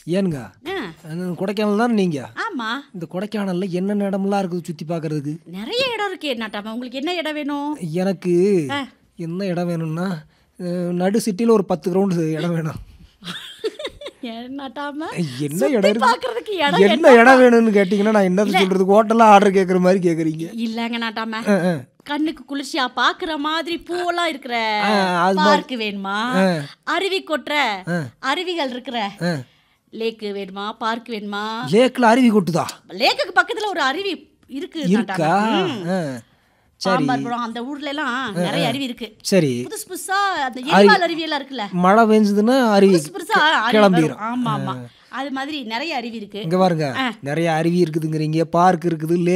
ஏனுங்க ஆ, அது கொடைக்கானல் தான் நீங்க ஆமா இந்த கொடைக்கானல்ல என்னென்ன இடம்லாம் இருக்குது சுத்தி பார்க்கறதுக்கு நிறைய இடம் இருக்கு நாட்டாம உங்களுக்கு என்ன இடம் வேணும் எனக்கு ஆ. என்ன இடம் வேணும்னா அஹ், நடு சிட்டியில் ஒரு பத்து கிரவுண்டு இடம் வேணும் ஏன் நாட்டாம என்ன சுத்தி இடம் இருக்கு? பார்க்கறதுக்கு இடம் என்ன இடம் வேணும்னு கேட்டிங்கன்னா நான் என்னது சொல்றதுக்கு ஹோட்டலில் ஆர்டர் கேட்குற மாதிரி கேட்குறீங்க இல்லங்க நாட்டாம கண்ணுக்கு குளிர்ச்சியா பாக்குற மாதிரி பூவெல்லாம் இருக்கிற ஆ, அது மாதிரி. பார்க் வேணுமா அருவி கொட்டுற அருவிகள் இருக்கிற லேக்கு வேணுமா பார்க் வேணுமா லேக்கில் அருவி கொட்டுதா லேக்குக்கு பக்கத்துல ஒரு அருவி இருக்கு இருக்கா நாட்டாம. ம். ஆ. சரி பாம்பார்புரம் அந்த ஊர்ல எல்லாம் நிறைய அருவி இருக்கு சரி புதுசு புதுசா அந்த எரிவால் அருவி எல்லாம் இருக்குல்ல மழை பெஞ்சதுன்னா அருவி புதுசு புதுசா அருவி கிளம்பிரும். வரும். ஆமா ஆமா அது மாதிரி நிறைய அருவி இருக்கு இங்க பாருங்க நிறைய அருவி இருக்குதுங்கிறீங்க பார்க் இருக்குது லே